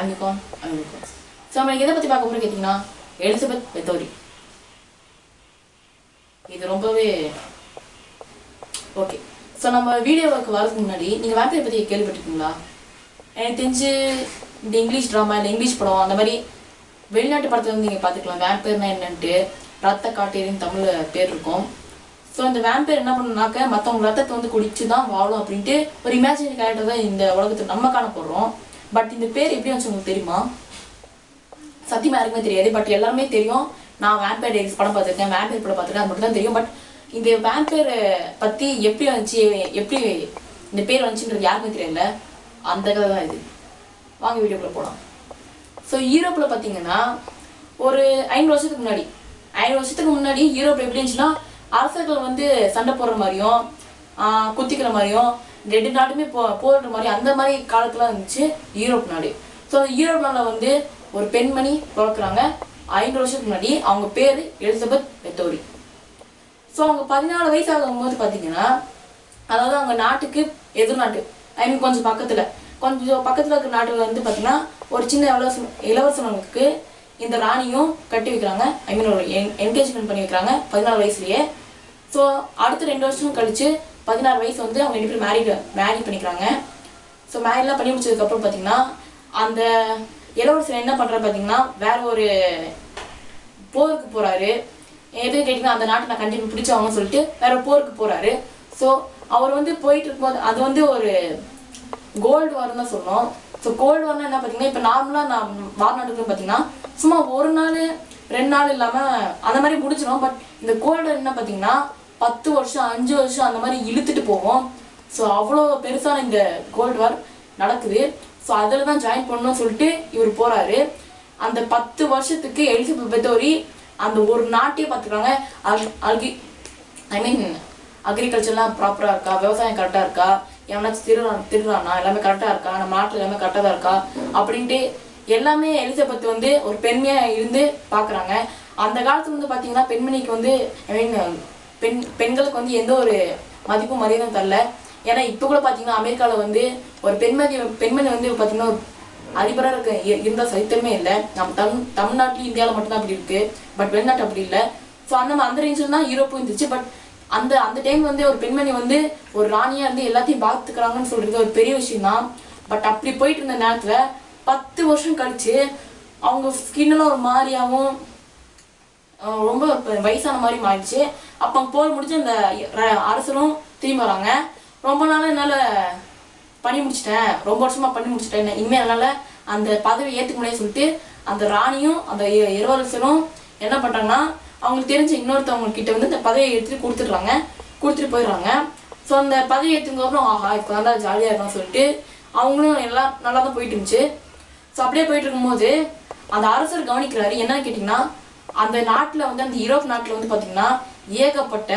ஆம்பிகான் American so நம்ம எதை பற்றி பார்க்க போகிறோம் கேட்டிங்கன்னா எலிசபெத் பெத்தோரி இது ரொம்பவே ஓகே ஸோ நம்ம வீடியோவுக்கு வரதுக்கு முன்னாடி நீங்கள் வேம்பையர் பற்றி கேள்விப்பட்டிருக்கீங்களா எனக்கு தெரிஞ்சு இந்த இங்கிலீஷ் ட்ராமா இல்லை இங்கிலீஷ் படம் அந்த மாதிரி வெளிநாட்டு படத்துல வந்து நீங்கள் பார்த்துக்கலாம் வேம்பையர்னா என்னன்ட்டு ரத்த காட்டேரின்னு தமிழில் பேர் இருக்கும் ஸோ இந்த வேம்பையர் என்ன பண்ணுனாக்க மற்றவங்க ரத்தத்தை வந்து குடிச்சு தான் வாழும் அப்படின்ட்டு ஒரு இமேஜினரி கேரக்டர் தான் இந்த உலகத்தில் நம்ம காண போடுறோம் பட் இந்த பேர் எப்படி வந்துச்சு உங்களுக்கு தெரியுமா சத்தியமா யாருக்குமே தெரியாது பட் எல்லாருமே தெரியும் நான் வேம்பயர் டேஸ் படம் பார்த்துருக்கேன் வேம்பயர் படம் பார்த்துருக்கேன் அது மட்டும் தான் தெரியும் பட் இந்த வேம்பயர் பத்தி எப்படி வந்துச்சு எப்படி இந்த பேர் வந்துச்சுன்றது யாருக்குமே தெரியல அந்த கதை தான் இது வாங்க வீடியோக்குள்ள போகலாம் ஸோ யூரோப்பில் பார்த்தீங்கன்னா ஒரு ஐநூறு வருஷத்துக்கு முன்னாடி ஐநூறு வருஷத்துக்கு முன்னாடி யூரோப் எப்படி இருந்துச்சுன்னா அரசர்கள் வந்து சண்டை போடுற மாதிரியும் ஆஹ் குத்திக்கிற மாதிரியும் ரெண்டு நாட்டுமே போ போடுற மாதிரி அந்த மாதிரி காலத்துல இருந்துச்சு யூரோப் நாடு ஸோ யூரோப் நாட்டில் வந்து ஒரு பெண்மணி பிறக்குறாங்க ஐநூறு வருஷத்துக்கு முன்னாடி அவங்க பேர் எலிசபெத் பெத்தோரி ஸோ அவங்க பதினாலு வயசு ஆகும்போது பார்த்தீங்கன்னா அதாவது அவங்க நாட்டுக்கு எதிர் நாட்டு ஐ மீன் கொஞ்சம் பக்கத்தில் கொஞ்சம் பக்கத்தில் இருக்கிற நாட்டில் வந்து பார்த்தீங்கன்னா ஒரு சின்ன இளவரசன் இளவரசனுக்கு இந்த ராணியும் கட்டி வைக்கிறாங்க ஐ மீன் ஒரு என்கேஜ்மெண்ட் பண்ணி வைக்கிறாங்க பதினாலு வயசுலயே ஸோ அடுத்த ரெண்டு வருஷம் கழிச்சு பதினாறு வயசு வந்து அவங்க ரெண்டு பேரும் மேரிட் மேரி பண்ணிக்கிறாங்க ஸோ மேரிலாம் பண்ணி முடிச்சதுக்கப்புறம் பார்த்தீங்கன்னா அந்த இளவரசர் என்ன பண்ணுறாரு பார்த்தீங்கன்னா வேற ஒரு போருக்கு போறாரு எது கேட்டிங்கன்னா அந்த நாட்டை நான் கண்டிப்பாக பிடிச்சவங்கன்னு சொல்லிட்டு வேற போருக்கு போறாரு ஸோ அவர் வந்து போயிட்டு இருக்கும்போது அது வந்து ஒரு கோல்டு வார்னு தான் சொல்லணும் ஸோ கோல்டு வார்னா என்ன பார்த்தீங்கன்னா இப்போ நார்மலாக நான் வார் நாட்டுக்கு பார்த்தீங்கன்னா சும்மா ஒரு நாள் ரெண்டு நாள் இல்லாமல் அந்த மாதிரி முடிச்சிடும் பட் இந்த கோல்டு என்ன பார்த்தீங்கன்னா பத்து வருஷம் அஞ்சு வருஷம் அந்த மாதிரி இழுத்துட்டு போகும் ஸோ அவ்வளோ பெருசான இந்த கோல்டு வார் நடக்குது ஸோ அதில் தான் ஜாயின் பண்ணணும்னு சொல்லிட்டு இவர் போறாரு அந்த பத்து வருஷத்துக்கு எலிசபெத் பெத்தோரி அந்த ஒரு நாட்டையே பார்த்துக்கிறாங்க அல்கி ஐ மீன் அக்ரிகல்ச்சர்லாம் ப்ராப்பராக இருக்கா விவசாயம் கரெக்டாக இருக்கா எவனாச்சும் திருடா திருடுறானா எல்லாமே கரெக்டாக இருக்கா நம்ம நாட்டில் எல்லாமே கரெக்டாக தான் இருக்கா அப்படின்ட்டு எல்லாமே எலிசபெத் வந்து ஒரு பெண்மையாக இருந்து பார்க்குறாங்க அந்த காலத்துல வந்து பார்த்தீங்கன்னா பெண்மணிக்கு வந்து ஐ மீன் பெண் பெண்களுக்கு வந்து எந்த ஒரு மதிப்பும் மரியாதையும் தரல ஏன்னா இப்போ கூட பார்த்தீங்கன்னா அமெரிக்காவில் வந்து ஒரு பெண்மதி பெண்மணி வந்து பார்த்தீங்கன்னா ஒரு அதிபராக இருக்க இ- இருந்த சரித்திரமே இல்லை நம்ம தமிழ் தமிழ்நாட்டிலும் இந்தியாவில் மட்டும்தான் அப்படி இருக்கு பட் வெளிநாட்டு அப்படி இல்லை ஸோ அந்த மா- அந்த ரேஞ்சில் தான் யூரோப்பும் இருந்துச்சு பட் அந்த அந்த டைம் வந்து ஒரு பெண்மணி வந்து ஒரு ராணியாக இருந்து எல்லாத்தையும் பார்த்துக்கிறாங்கன்னு சொல்றது ஒரு பெரிய விஷயம் தான் பட் அப்படி போயிட்டு இருந்த நேரத்தில் பத்து வருஷம் கழிச்சு அவங்க ஸ்கின்லாம் ஒரு மாதிரியாகவும் அஹ் ரொம்ப இப்ப வயசான மாதிரி மாறிடுச்சு அப்போ போர் முடிச்சு அந்த ர- அரசரும் திரும்பி வராங்க ரொம்ப நாள் என்னால் பண்ணி முடிச்சிட்டேன் ரொம்ப வருஷமா பண்ணி முடிச்சிட்டேன் இனிமேல் என்னால் அந்த பதவி ஏற்றுக்க முடியாது சொல்லிட்டு அந்த ராணியும் அந்த இ- இளவரசரும் என்ன பண்ணுறாங்கன்னா அவங்களுக்கு தெரிஞ்ச இன்னொருத்தவங்க கிட்ட வந்து இந்த பதவியை எடுத்துட்டு கொடுத்துட்றாங்க கொடுத்துட்டு போயிடுறாங்க ஸோ அந்த பதவி ஏற்றுக்கு அப்புறம் ஆஹா இப்போ நல்லா ஜாலியாக இருக்கணும்னு சொல்லிட்டு அவங்களும் எல்லாம் நல்லா தான் போயிட்டு இருந்துச்சு ஸோ அப்படியே போயிட்டு இருக்கும்போது அந்த அரசர் கவனிக்கிறாரு என்னன்னு கேட்டிங்கன்னா அந்த நாட்டில் வந்து அந்த யூரோப் நாட்டில் வந்து பார்த்தீங்கன்னா ஏகப்பட்ட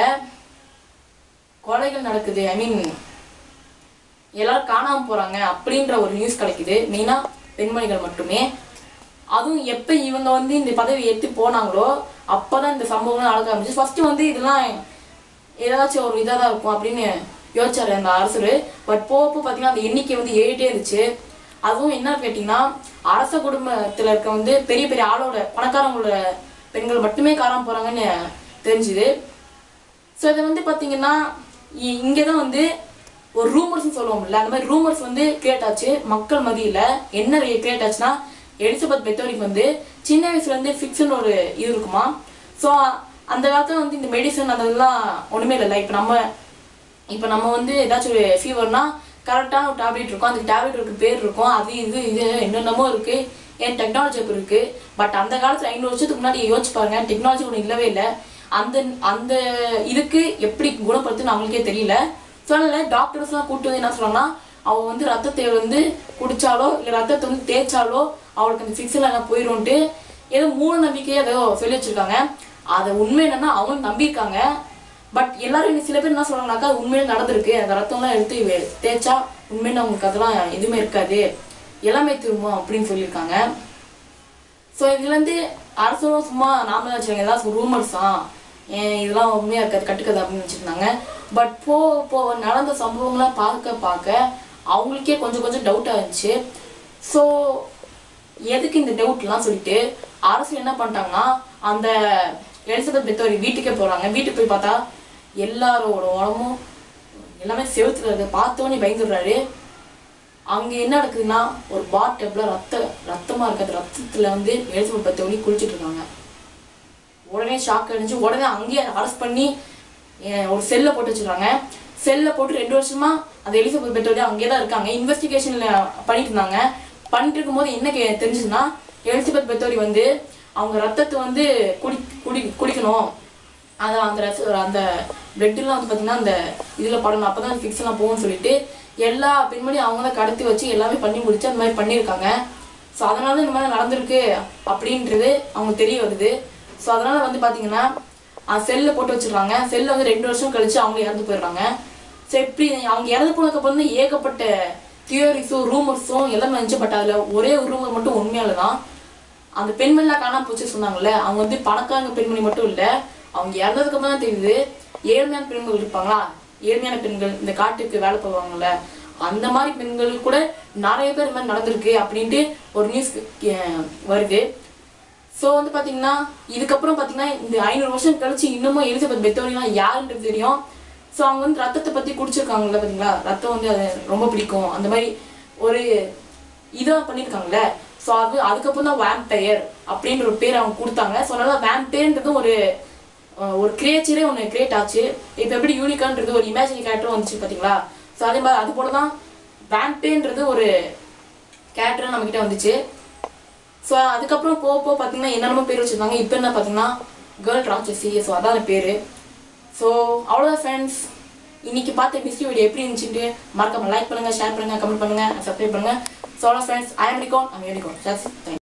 கொலைகள் நடக்குது ஐ மீன் எல்லாரும் காணாம போறாங்க அப்படின்ற ஒரு நியூஸ் கிடைக்குது மெயினா பெண்மணிகள் மட்டுமே அதுவும் எப்ப இவங்க வந்து இந்த பதவி ஏற்று போனாங்களோ அப்பதான் இந்த சம்பவம்லாம் நடக்க ஆரம்பிச்சு ஃபர்ஸ்ட் வந்து இதெல்லாம் ஏதாச்சும் ஒரு இதாக தான் இருக்கும் அப்படின்னு யோசிச்சாரு அந்த அரசர் பட் போக போக பார்த்தீங்கன்னா அந்த எண்ணிக்கை வந்து ஏறிட்டே இருந்துச்சு அதுவும் என்ன கேட்டிங்கன்னா அரச குடும்பத்தில் இருக்க வந்து பெரிய பெரிய ஆளோட பணக்காரங்களோட பெண்கள் மட்டுமே காணாம போறாங்கன்னு தெரிஞ்சுது ஸோ இதை வந்து பார்த்தீங்கன்னா இங்கே தான் வந்து ஒரு ரூமர்ஸ்னு சொல்லுவோம்ல அந்த மாதிரி ரூமர்ஸ் வந்து கிரியேட் ஆச்சு மக்கள் மத்தியில் என்ன கிரியேட் ஆச்சுன்னா எலிசபெத் பெத்தோரிக்கு வந்து சின்ன வயசுலேருந்து ஃபிக்ஸ்னு ஒரு இது இருக்குமா ஸோ அந்த காலத்தில் வந்து இந்த மெடிசன் அதெல்லாம் ஒன்றுமே இல்லை இப்போ நம்ம இப்போ நம்ம வந்து ஏதாச்சும் ஒரு ஃபீவர்னா கரெக்டான ஒரு டேப்லெட் இருக்கும் அந்த டேப்லெட் பேர் இருக்கும் அது இது இது என்னென்னமோ இருக்கு ஏன் டெக்னாலஜி அப்படி இருக்கு பட் அந்த காலத்துல ஐநூறு வருஷத்துக்கு முன்னாடி யோசிச்சு பாருங்க டெக்னாலஜி ஒன்று இல்லவே இல்லை அந்த அந்த இதுக்கு எப்படி குணப்படுத்துன்னு அவங்களுக்கே தெரியல ஸோ அதனால டாக்டர்ஸ்லாம் கூப்பிட்டு வந்து என்ன சொல்றாங்கன்னா அவ வந்து ரத்தத்தை வந்து குடிச்சாலோ இல்லை ரத்தத்தை வந்து தேய்ச்சாலோ அவளுக்கு அந்த ஃபிக்ஸ் எல்லாம் போயிடும்ட்டு ஏதோ மூட நம்பிக்கையை ஏதோ சொல்லி வச்சிருக்காங்க அதை உண்மை என்னன்னா அவங்களும் நம்பியிருக்காங்க பட் எல்லாரும் இன்னும் சில பேர் என்ன சொல்றாங்கனாக்கா அது உண்மையிலே நடந்திருக்கு அந்த ரத்தம்லாம் எடுத்து வே- தேய்ச்சா உண்மையில அவங்களுக்கு அதெல்லாம் எதுவுமே இருக்காது எல்லாமே திரும்பும் அப்படின்னு சொல்லியிருக்காங்க ஸோ இதுலேருந்து அரசரும் சும்மா நாம வச்சுருங்க ஏதாவது ரூமர்ஸ் தான் ஏன் இதெல்லாம் உண்மையாக இருக்காது கட்டுக்கதை அப்படின்னு வச்சுருந்தாங்க பட் போக போக நடந்த சம்பவங்களாம் பார்க்க பார்க்க அவங்களுக்கே கொஞ்சம் கொஞ்சம் டவுட்டாக இருந்துச்சு ஸோ எதுக்கு இந்த டவுட்லாம் சொல்லிட்டு அரசு என்ன பண்ணிட்டாங்கன்னா அந்த எலிசபெத் பெத்தோரி வீட்டுக்கே போறாங்க வீட்டுக்கு போய் பார்த்தா எல்லாரோட உடம்பும் எல்லாமே செவுத்துல இருக்கு பார்த்தோன்னே பயந்துடுறாரு அங்க என்ன நடக்குதுன்னா ஒரு பாத் டப்ல ரத்த ரத்தமா இருக்கிறது ரத்தத்துல வந்து எலிசபெத் பெத்தோரி குளிச்சிட்டு இருக்காங்க உடனே ஷாக் அடிஞ்சு உடனே அங்கேயே அரெஸ்ட் பண்ணி அஹ், ஒரு செல்லை போட்டு வச்சிருக்காங்க செல்லை போட்டு ரெண்டு வருஷமா அந்த எலிசபெத் பெட்டோட அங்கேயே தான் இருக்காங்க இன்வெஸ்டிகேஷன்ல பண்ணிட்டு இருந்தாங்க பண்ணிட்டு இருக்கும்போது என்ன கே தெரிஞ்சுதுன்னா எலிசபெத் பெத்தோரி வந்து அவங்க ரத்தத்தை வந்து குடி குடி குடிக்கணும் அதை அந்த ரத்த அந்த பிளட்லாம் வந்து பார்த்தீங்கன்னா அந்த இதில் படணும் அப்போ தான் ஃபிக்ஸ்லாம் போகும்னு சொல்லிட்டு எல்லா பெண்மணியும் அவங்க தான் கடத்தி வச்சு எல்லாமே பண்ணி முடிச்சு அந்த மாதிரி பண்ணியிருக்காங்க ஸோ அதனால தான் இந்த மாதிரி நடந்திருக்கு அப்படின்றது அவங்களுக்கு தெரிய வருது ஸோ அதனால வந்து பார்த்தீங்கன்னா செல்லில் போட்டு வச்சிடுறாங்க செல்லில் வந்து ரெண்டு வருஷம் கழிச்சு அவங்க இறந்து போயிடுறாங்க ஸோ எப்படி அவங்க இறந்து போனதுக்கப்புறம் தான் ஏகப்பட்ட தியோரிஸும் ரூமர்ஸும் எல்லாமே வந்துச்சு பட் அதில் ஒரே ஒரு ரூமர் மட்டும் உண்மையால தான் அந்த பெண்மணிலாம் காணாம போச்சு சொன்னாங்கல்ல அவங்க வந்து பணக்காரங்க பெண்மணி மட்டும் இல்ல அவங்க இறந்ததுக்கு அப்புறம் தான் தெரியுது ஏழ்மையான பெண்கள் இருப்பாங்களா ஏழ்மையான பெண்கள் இந்த காட்டுக்கு வேலை போவாங்கல்ல அந்த மாதிரி பெண்கள் கூட நிறைய பேர் இந்த மாதிரி நடந்திருக்கு அப்படின்ட்டு ஒரு நியூஸ் வருது ஸோ வந்து பார்த்தீங்கன்னா இதுக்கப்புறம் பார்த்தீங்கன்னா இந்த ஐநூறு வருஷம் கழிச்சு இன்னமும் எலிசபெத் பெத்தோரிலாம் யாருன்றது தெரியும் ஸோ அவங்க வந்து ரத்தத்தை பற்றி குடிச்சிருக்காங்கல்ல பார்த்தீங்களா ரத்தம் வந்து அது ரொம்ப பிடிக்கும் அந்த மாதிரி ஒரு இதாக பண்ணியிருக்காங்கல்ல ஸோ அது அதுக்கப்புறம் தான் வேம்பயர் அப்படின்ற ஒரு பேர் அவங்க கொடுத்தாங்க ஸோ அதனால வேம்பயர்ன்றதும் ஒரு அஹ், ஒரு கிரியேச்சரே ஒன்று கிரியேட் ஆச்சு இப்போ எப்படி யூனிகான்றது ஒரு இமேஜினரி கேரக்டர் வந்துச்சு பார்த்தீங்களா ஸோ அதே மாதிரி அது போல தான் வேம்பேன்றது ஒரு கேரக்டர் நம்மக்கிட்ட வந்துச்சு ஸோ அதுக்கப்புறம் போக போக பார்த்தீங்கன்னா என்னென்னமோ பேர் வச்சுருந்தாங்க இப்போ என்ன பார்த்தீங்கன்னா கேர்ள் ராட்சசி ஸோ அதான் பேர் ஸோ அவ்வளோதான் ஃப்ரெண்ட்ஸ் இன்னைக்கு பார்த்த மிஸ்டி வீடியோ எப்படி இருந்துச்சுட்டு மறக்காம லைக் பண்ணுங்க ஷேர் பண்ணுங்க கமெண்ட் பண்ணுங்க சப்ஸ்கிரைப் பண்ணுங்க ஸோ அவ்வளோ ஃப்ரெண்ட்ஸ் ஐ எம் ரிகான் ஐம் யூனிகான் ஜஸ்ட் தேங்க்